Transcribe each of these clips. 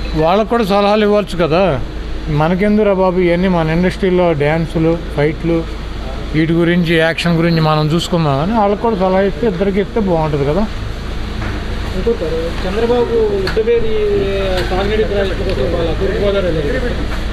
వాళ్ళకు కూడా సలహాలు ఇవ్వచ్చు కదా మనకెందురా బాబు ఇవన్నీ మన ఇండస్ట్రీలో డ్యాన్సులు ఫైట్లు వీటి గురించి యాక్షన్ గురించి మనం చూసుకుందాం అని వాళ్ళకి కూడా సలహా ఇస్తే ఇద్దరికి ఇస్తే బాగుంటుంది కదా ఇంకోటి చంద్రబాబు ఉద్దవేది సాగునీటి ప్రాజెక్టు కోసం వాళ్ళ తూర్పుగోదావరి వెళ్ళారు.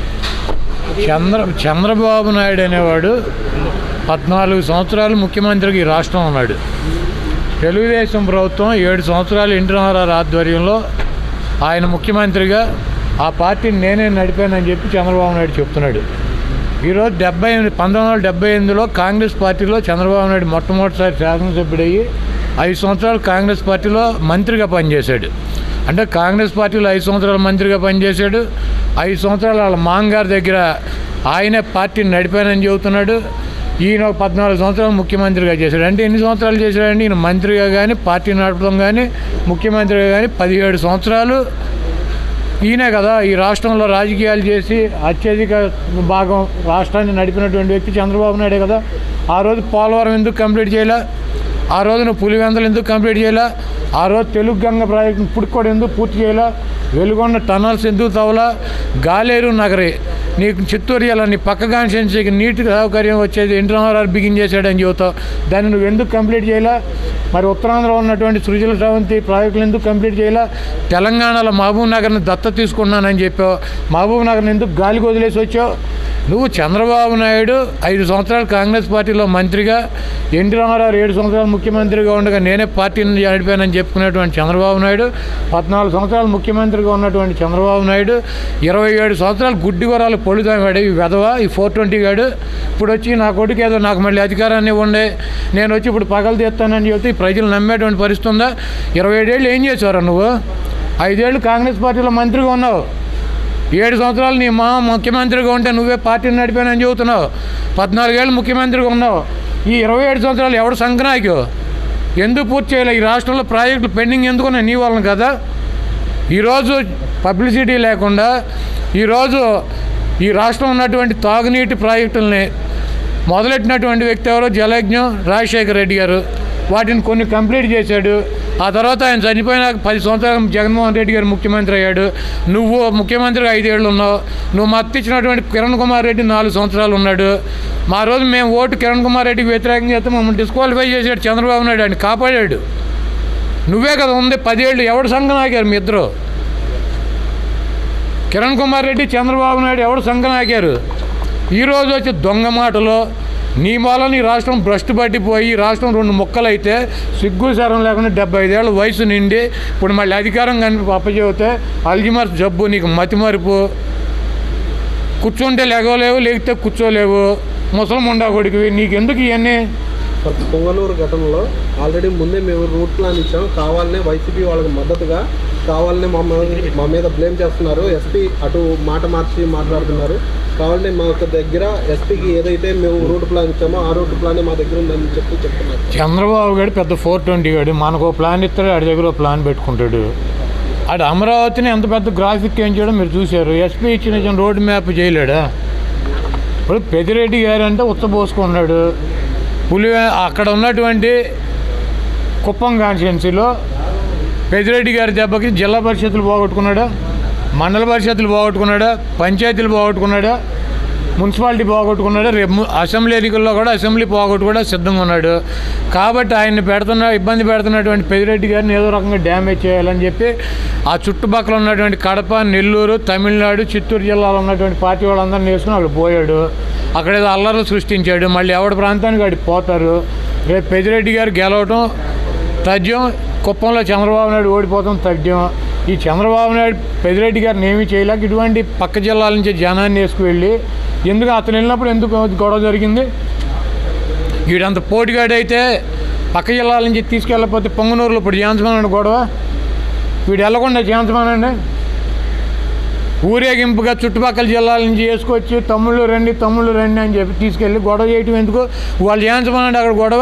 చంద్ర చంద్రబాబు నాయుడు అనేవాడు పద్నాలుగు సంవత్సరాలు ముఖ్యమంత్రికి ఈ రాష్ట్రం ఉన్నాడు తెలుగుదేశం ప్రభుత్వం ఏడు సంవత్సరాలు ఎన్టీ రామారావు ఆధ్వర్యంలో ఆయన ముఖ్యమంత్రిగా ఆ పార్టీని నేనే నడిపానని చెప్పి చంద్రబాబు నాయుడు చెప్తున్నాడు ఈరోజు డెబ్బై ఎనిమిది పంతొమ్మిది వందల డెబ్బై ఎనిమిదిలో కాంగ్రెస్ పార్టీలో చంద్రబాబు నాయుడు మొట్టమొదటిసారి శాసనసభ్యుడయ్యి ఐదు సంవత్సరాలు కాంగ్రెస్ పార్టీలో మంత్రిగా పనిచేశాడు అంటే కాంగ్రెస్ పార్టీలో ఐదు సంవత్సరాలు మంత్రిగా పనిచేశాడు ఐదు సంవత్సరాలు వాళ్ళ మాంగారి దగ్గర ఆయనే పార్టీని నడిపానని చెబుతున్నాడు ఈయన ఒక పద్నాలుగు సంవత్సరాలు ముఖ్యమంత్రిగా చేశాడు అంటే ఎన్ని సంవత్సరాలు చేశాడంటే ఈయన మంత్రిగా కానీ పార్టీ నడపడం కానీ ముఖ్యమంత్రిగా కానీ పదిహేడు సంవత్సరాలు ఈయనే కదా ఈ రాష్ట్రంలో రాజకీయాలు చేసి అత్యధిక భాగం రాష్ట్రాన్ని నడిపినటువంటి వ్యక్తి చంద్రబాబు నాయుడే కదా ఆ రోజు పోలవరం ఎందుకు కంప్లీట్ చేయలే ఆ రోజు నువ్వు పులివెందలు ఎందుకు కంప్లీట్ చేయలే ఆ రోజు తెలుగు గంగ ప్రాజెక్టు ఇప్పుడు కూడా ఎందుకు పూర్తి చేయలే వెలుగొండ టనల్స్ ఎందుకు తవ్వలా గాలేరు నగరి నీకు చిత్తూరు జిల్లా నీ పక్క కాన్స్టిట్యున్సీకి నీటి సౌకర్యం వచ్చేది ఎన్టీ రామారావు బిగిన్ చేశాడని చెబుతావు దాన్ని నువ్వు ఎందుకు కంప్లీట్ చేయలే మరి ఉత్తరాంధ్రలో ఉన్నటువంటి సృజల శ్రవంతి ప్రాజెక్టులు ఎందుకు కంప్లీట్ చేయలే తెలంగాణలో మహబూబ్ నగర్ని దత్త తీసుకున్నానని చెప్పావు మహబూబ్ నగర్ని ఎందుకు గాలికి వదిలేసి వచ్చావు నువ్వు చంద్రబాబు నాయుడు ఐదు సంవత్సరాలు కాంగ్రెస్ పార్టీలో మంత్రిగా ఎన్టీ రామారావు ఏడు సంవత్సరాలు ముఖ్యమంత్రిగా ఉండగా నేనే పార్టీని నడిపానని చెప్పుకునేటువంటి చంద్రబాబు నాయుడు పద్నాలుగు సంవత్సరాలు ముఖ్యమంత్రిగా ఉన్నటువంటి చంద్రబాబు నాయుడు ఇరవై ఏడు సంవత్సరాలు గుడ్డి వరాలు పొడుదామాడు ఈ వెధవ ఈ ఫోర్ ట్వంటీ గాడు ఇప్పుడు వచ్చి నా కొడుకు ఏదో నాకు మళ్ళీ అధికారాన్ని ఇవ్వండి నేను వచ్చి ఇప్పుడు పగలు తీస్తానని చెప్తే ఈ ప్రజలు నమ్మేటువంటి పరిస్థితి ఉందా ఇరవై ఏడేళ్ళు ఏం చేసావురా నువ్వు ఐదేళ్ళు కాంగ్రెస్ పార్టీలో మంత్రిగా ఉన్నావు ఏడు సంవత్సరాలు నీ మా ముఖ్యమంత్రిగా ఉంటే నువ్వే పార్టీని నడిపానని చెబుతున్నావు పద్నాలుగేళ్ళు ముఖ్యమంత్రిగా ఉన్నావు ఈ ఇరవై ఏడు సంవత్సరాలు ఎవడు సంక్రాంతికి ఎందుకు పూర్తి చేయలే ఈ రాష్ట్రంలో ప్రాజెక్టులు పెండింగ్ ఎందుకున్నాయి నీ వలన కదా ఈరోజు పబ్లిసిటీ లేకుండా ఈరోజు ఈ రాష్ట్రం ఉన్నటువంటి తాగునీటి ప్రాజెక్టుల్ని మొదలెట్టినటువంటి వ్యక్తి ఎవరో జలయజ్ఞం రాజశేఖర రెడ్డి గారు వాటిని కొన్ని కంప్లీట్ చేశాడు ఆ తర్వాత ఆయన చనిపోయినాక పది సంవత్సరాలు జగన్మోహన్ రెడ్డి గారు ముఖ్యమంత్రి అయ్యాడు నువ్వు ముఖ్యమంత్రి ఐదేళ్ళు ఉన్నావు నువ్వు మద్దతు ఇచ్చినటువంటి కిరణ్ కుమార్ రెడ్డి నాలుగు సంవత్సరాలు ఉన్నాడు మా రోజు మేము ఓటు కిరణ్ కుమార్ రెడ్డికి వ్యతిరేకంగా చేస్తే మమ్మల్ని డిస్క్వాలిఫై చేశాడు చంద్రబాబు నాయుడు ఆయన కాపాడాడు నువ్వే కదా ఉంది పదేళ్ళు ఎవడు సంఘం ఆగారు మీ ఇద్దరు కిరణ్ కుమార్ రెడ్డి చంద్రబాబు నాయుడు ఎవడు సంఘం ఆగారు ఈరోజు వచ్చి దొంగ మాటలో నీ మూల నీ రాష్ట్రం భ్రష్టు పట్టిపోయి ఈ రాష్ట్రం రెండు ముక్కలైతే సిగ్గు శరం లేకుండా డెబ్బై ఐదేళ్ళ వయసు నిండి ఇప్పుడు మళ్ళీ అధికారం కనిపి అప్పచెబితే అల్జిమర్స్ జబ్బు నీకు మతిమరుపు కూర్చుంటే లెగవలేవు లేకపోతే కూర్చోలేవు ముసలముండా కొడుకువి నీకెందుకు ఇవన్నీ సార్ పొంగనూరు ఘటనలో ఆల్రెడీ ముందే మేము రూట్ ప్లాన్ ఇచ్చాం కావాలనే వైసీపీ వాళ్ళకి మద్దతుగా కావాలనే మా మీద- మా మీద బ్లేమ్ చేస్తున్నారు ఎస్పీ అటు మాట మార్చి మాట్లాడుతున్నారు కావాలంటే మా యొక్క దగ్గర ఎస్పీకి ఏదైతే మేము రూట్ ప్లాన్ ఇచ్చామో ఆ రూట్ ప్లానే మా దగ్గర ఉందని చెప్పి చెప్తున్నారు చంద్రబాబు గారు పెద్ద ఫోర్ ట్వంటీ గాడు మనకు ఓ ప్లాన్ ఇస్తాడు ఆడి దగ్గర ఓ ప్లాన్ పెట్టుకుంటాడు ఆడు అమరావతిని ఎంత పెద్ద గ్రాఫిక్ ఏం చేయడం మీరు చూశారు ఎస్పీ ఇచ్చిన ఇచ్చిన రోడ్ మ్యాప్ చేయలేడా ఇప్పుడు పెదిరెడ్డి గారు అంటే ఉత్తపోసుకున్నాడు పులి అక్కడ ఉన్నటువంటి కుప్పం కాన్స్టిట్యున్సీలో పెదిరెడ్డి గారి దెబ్బకి జిల్లా పరిషత్తులు పోగొట్టుకున్నాడా మండల పరిషత్తులు పోగొట్టుకున్నాడా పంచాయతీలు పోగొట్టుకున్నాడా మున్సిపాలిటీ పోగొట్టుకున్నాడు రేపు ము- అసెంబ్లీ ఎన్నికల్లో కూడా అసెంబ్లీ పోగొట్టుకోవడం సిద్ధంగా ఉన్నాడు కాబట్టి ఆయన్ని పెడుతున్న ఇబ్బంది పెడుతున్నటువంటి పెదిరెడ్డి గారిని ఏదో రకంగా డ్యామేజ్ చేయాలని చెప్పి ఆ చుట్టుపక్కల ఉన్నటువంటి కడప నెల్లూరు తమిళనాడు చిత్తూరు జిల్లాలో ఉన్నటువంటి పార్టీ వాళ్ళందరినీ వేసుకుని వాళ్ళు పోయాడు అక్కడ ఏదో అల్లర్లు సృష్టించాడు మళ్ళీ ఎవడి ప్రాంతానికి వాడికి పోతారు రేపు పెదిరెడ్డి గారు గెలవటం తథ్యం కుప్పంలో చంద్రబాబు నాయుడు ఓడిపోతాం తథ్యం ఈ చంద్రబాబు నాయుడు పెదిరెడ్డి గారిని ఏమీ చేయలేక ఇటువంటి పక్క జిల్లాల నుంచి జనాన్ని వేసుకువెళ్ళి ఎందుకు అతను వెళ్ళినప్పుడు ఎందుకు గొడవ జరిగింది వీడంత పోటీగాడైతే పక్క జిల్లాల నుంచి తీసుకెళ్ళకపోతే పొంగనూరులో ఇప్పుడు చేయించమనండి గొడవ వీడు వెళ్ళకుండా చేయించమనండి ఊరేగింపుగా చుట్టుపక్కల జిల్లాల నుంచి వేసుకొచ్చి తమ్ముళ్ళు రండి తమ్ముళ్ళు రండి అని చెప్పి తీసుకెళ్ళి గొడవ చేయటం ఎందుకు వాళ్ళు చేయించమనండి అక్కడ గొడవ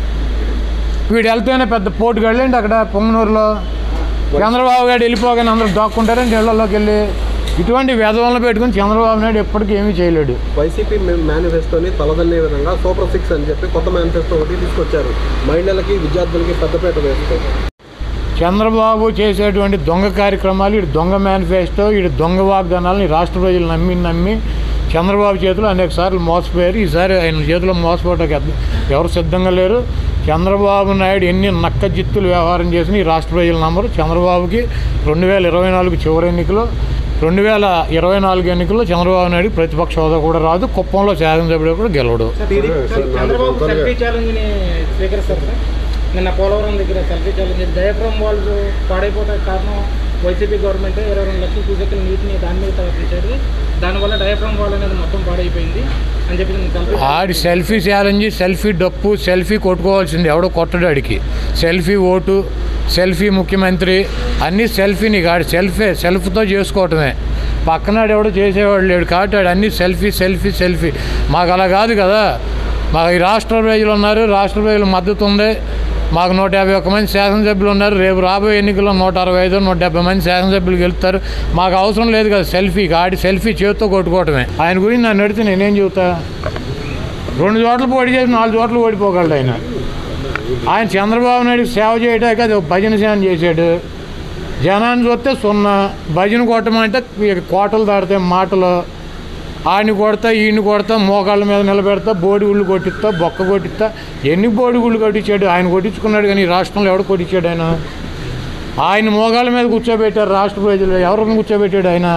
వీడు వెళ్తేనే పెద్ద పోటు గడలేండి అక్కడ పొంగనూరులో చంద్రబాబు గారు వెళ్ళిపోగానే అందరూ దాక్కుంటారని నీళ్ళలోకి వెళ్ళి ఇటువంటి వేదవలను పెట్టుకుని చంద్రబాబు నాయుడు ఎప్పటికీ ఏమీ చేయలేడు వైసీపీ మేనిఫెస్టోని తలదన్నే విధంగా సూపర్ సిక్స్ అని చెప్పి కొత్త మేనిఫెస్టో ఒకటి తీసుకొచ్చారు మహిళలకి విద్యార్థులకి పెద్దపేట వేస్తారు చంద్రబాబు చేసేటువంటి దొంగ కార్యక్రమాలు ఇటు దొంగ మేనిఫెస్టో ఇటు దొంగ వాగ్దానాలను ఈ రాష్ట్ర ప్రజలు నమ్మి నమ్మి చంద్రబాబు చేతిలో అనేక సార్లు మోసపోయారు ఈసారి ఆయన చేతిలో మోసపోవటానికి ఎవరు సిద్ధంగా లేరు చంద్రబాబు నాయుడు ఎన్ని నక్క జిత్తులు వ్యవహారం చేసిన ఈ రాష్ట్ర ప్రజల నంబరు చంద్రబాబుకి రెండు వేల ఇరవై నాలుగు చివరి ఎన్నికలు రెండు వేల ఇరవై నాలుగు ఎన్నికల్లో చంద్రబాబు నాయుడు ప్రతిపక్ష హోదా కూడా రాదు కుప్పంలో శాసనసభ్యుడు కూడా గెలవడు సార్, ఇది- సార్, చంద్రబాబు సెల్ఫీ ఛాలెంజ్ని స్వీకరిస్తారు సార్ నిన్న పోలవరం దగ్గర సెల్ఫీ ఛాలెంజ్ డయాఫ్రమ్ వాళ్ళు పాడైపోతాయి కారణం వైసీపీ గవర్నమెంట్ ఇరవై రెండు లక్షల క్యూసెక్కుల నీటిని దాని మీద తరలించారు దానివల్ల డయాఫ్రమ్ వాల్ అనేది మొత్తం పాడైపోయింది అని చెప్పి నేను సెల్ఫీ ఆడి సెల్ఫీ ఛాలెంజ్ సెల్ఫీ డప్పు సెల్ఫీ కొట్టుకోవాల్సింది ఎవడో కొట్టడు ఆడికి సెల్ఫీ ఓటు సెల్ఫీ ముఖ్యమంత్రి అన్నీ సెల్ఫీ నీకు ఆడి సెల్ఫీ సెల్ఫ్తో చేసుకోవటమే పక్కనాడు ఎవడో చేసేవాడు లేడు కాబట్టి ఆడు అన్నీ సెల్ఫీ సెల్ఫీ సెల్ఫీ మాకు అలా కాదు కదా మాకు ఈ రాష్ట్ర ప్రజలు ఉన్నారు రాష్ట్ర ప్రజల మద్దతు ఉంది మాకు నూట యాభై ఒక్క మంది శాసనసభ్యులు ఉన్నారు రేపు రాబోయే ఎన్నికల్లో నూట అరవై ఐదు నూట డెబ్బై మంది శాసనసభ్యులు గెలుస్తారు మాకు అవసరం లేదు కదా సెల్ఫీ ఆడి సెల్ఫీ చేతితో కొట్టుకోవటమే ఆయన గురించి నన్ను అడిగితే నేనేం చెబుతా రెండు చోట్ల పోటీ చేసి నాలుగు చోట్ల ఓడిపోగలడు ఆయన ఆయన చంద్రబాబు నాయుడు సేవ చేయడానికి అది ఒక భజన సేవ చేశాడు జనాన్ని చూస్తే సున్నా భజన కొట్టమంటే ఇక కోటలు దాడితే మాటలు ఆడిని కొడతా ఈయన్ని కొడతా మోకాళ్ళ మీద నిలబెడతా బోడి గుళ్ళు కొట్టిస్తా బొక్క కొట్టిస్తా ఎన్ని బోడి గుళ్ళు కొట్టించాడు ఆయన కొట్టించుకున్నాడు కానీ ఈ రాష్ట్రంలో ఎవడు కొట్టించాడు ఆయన ఆయన మోకాళ్ళ మీద కూర్చోబెట్టారు రాష్ట్ర ప్రజలు ఎవరిని కూర్చోబెట్టాడు ఆయన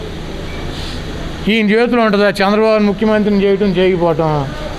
ఈయన చేతిలో ఉంటుందా చంద్రబాబు ముఖ్యమంత్రిని చేయటం చేయకపోవటం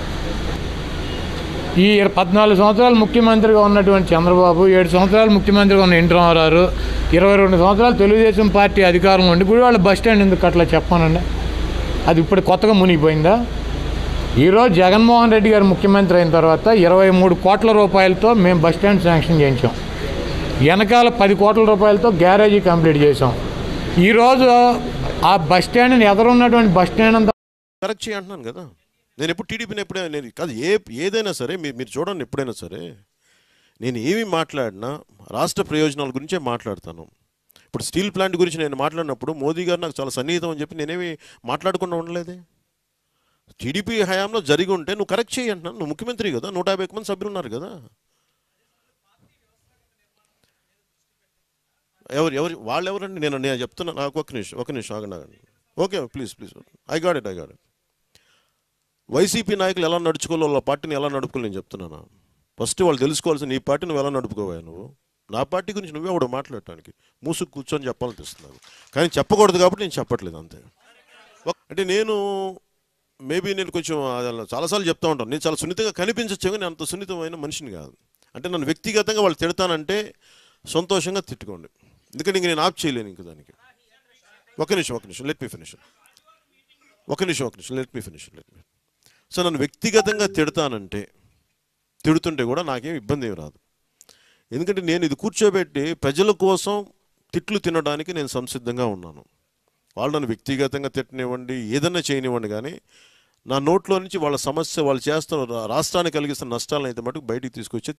ఈ ఇర- పద్నాలుగు సంవత్సరాలు ముఖ్యమంత్రిగా ఉన్నటువంటి చంద్రబాబు ఏడు సంవత్సరాలు ముఖ్యమంత్రిగా ఉన్న ఎన్టీ రామారావు ఇరవై రెండు సంవత్సరాలు తెలుగుదేశం పార్టీ అధికారం ఉండి ఇప్పుడు వాళ్ళ బస్ స్టాండ్ ఎందుకు అట్లా చెప్పానండి అది ఇప్పుడు కొత్తగా మునిగిపోయిందా ఈరోజు జగన్మోహన్ రెడ్డి గారు ముఖ్యమంత్రి అయిన తర్వాత ఇరవై మూడు కోట్ల రూపాయలతో మేము బస్ స్టాండ్ శాంక్షన్ చేయించాం వెనకాల పది కోట్ల రూపాయలతో గ్యారేజీ కంప్లీట్ చేసాం ఈరోజు ఆ బస్ స్టాండ్ని ఎదురున్నటువంటి బస్ స్టాండ్ అంతా కరెక్ట్ చేయి అంటున్నాను కదా నేను ఎప్పుడు టీడీపీని ఎప్పుడైనా నేను కాదు ఏ ఏదైనా సరే మీరు మీరు చూడండి ఎప్పుడైనా సరే నేను ఏమి మాట్లాడినా రాష్ట్ర ప్రయోజనాల గురించే మాట్లాడతాను ఇప్పుడు స్టీల్ ప్లాంట్ గురించి నేను మాట్లాడినప్పుడు మోదీ గారు నాకు చాలా సన్నిహితం అని చెప్పి నేనేమి మాట్లాడకుండా ఉండలేదే టీడీపీ హయాంలో జరిగి ఉంటే నువ్వు కరెక్ట్ చేయి అంటున్నాను నువ్వు ముఖ్యమంత్రి కదా నూట యాభై ఒక్క మంది సభ్యులు ఉన్నారు కదా ఎవరు ఎవరు వాళ్ళు ఎవరండి నేను నేను చెప్తున్నా నాకు ఒక నిమిషం ఒక నిమిషం ఆగండి ఆగండి okay please please I got it I got it YCP నాయకులు ఎలా నడుచుకోవాలో వాళ్ళ పార్టీని ఎలా నడుపుకోవాలి నేను చెప్తున్నాను ఫస్ట్ వాళ్ళు తెలుసుకోవాల్సిన నీ పార్టీ నువ్వు ఎలా నడుపుకోవా నువ్వు నా పార్టీ గురించి నువ్వే ఒకడు మాట్లాడటానికి మూసుకు కూర్చొని చెప్పాలనిపిస్తున్నాను కానీ చెప్పకూడదు కాబట్టి నేను చెప్పట్లేదు అంతే ఒక- అంటే నేను మేబీ నేను కొంచెం అది చాలాసార్లు చెప్తా ఉంటాను నేను చాలా సున్నితంగా కనిపించచ్చు కానీ నేను అంత సున్నితమైన మనిషిని కాదు అంటే నన్ను వ్యక్తిగతంగా వాళ్ళు తిడతానంటే సంతోషంగా తిట్టుకోండి ఎందుకంటే ఇంక నేను ఆప్ చేయలేను ఇంక దానికి ఒక నిమిషం ఒక నిమిషం లెట్ మీ ఫినిష్ ఒక నిమిషం ఒక నిమిషం let me finish let me so నన్ను వ్యక్తిగతంగా తిడతానంటే తిడుతుంటే కూడా నాకేం ఇబ్బంది ఏమి రాదు ఎందుకంటే నేను ఇది కూర్చోబెట్టి ప్రజల కోసం తిట్లు తినడానికి నేను సంసిద్ధంగా ఉన్నాను వాళ్ళు నన్ను వ్యక్తిగతంగా తిట్టనివ్వండి ఏదైనా చేయనివ్వండి కానీ నా నోట్లో నుంచి వాళ్ళ సమస్య వాళ్ళు చేస్తున్న రా- రాష్ట్రానికి కలిగిస్తున్న నష్టాలను అయితే మటుకు బయటికి తీసుకొచ్చి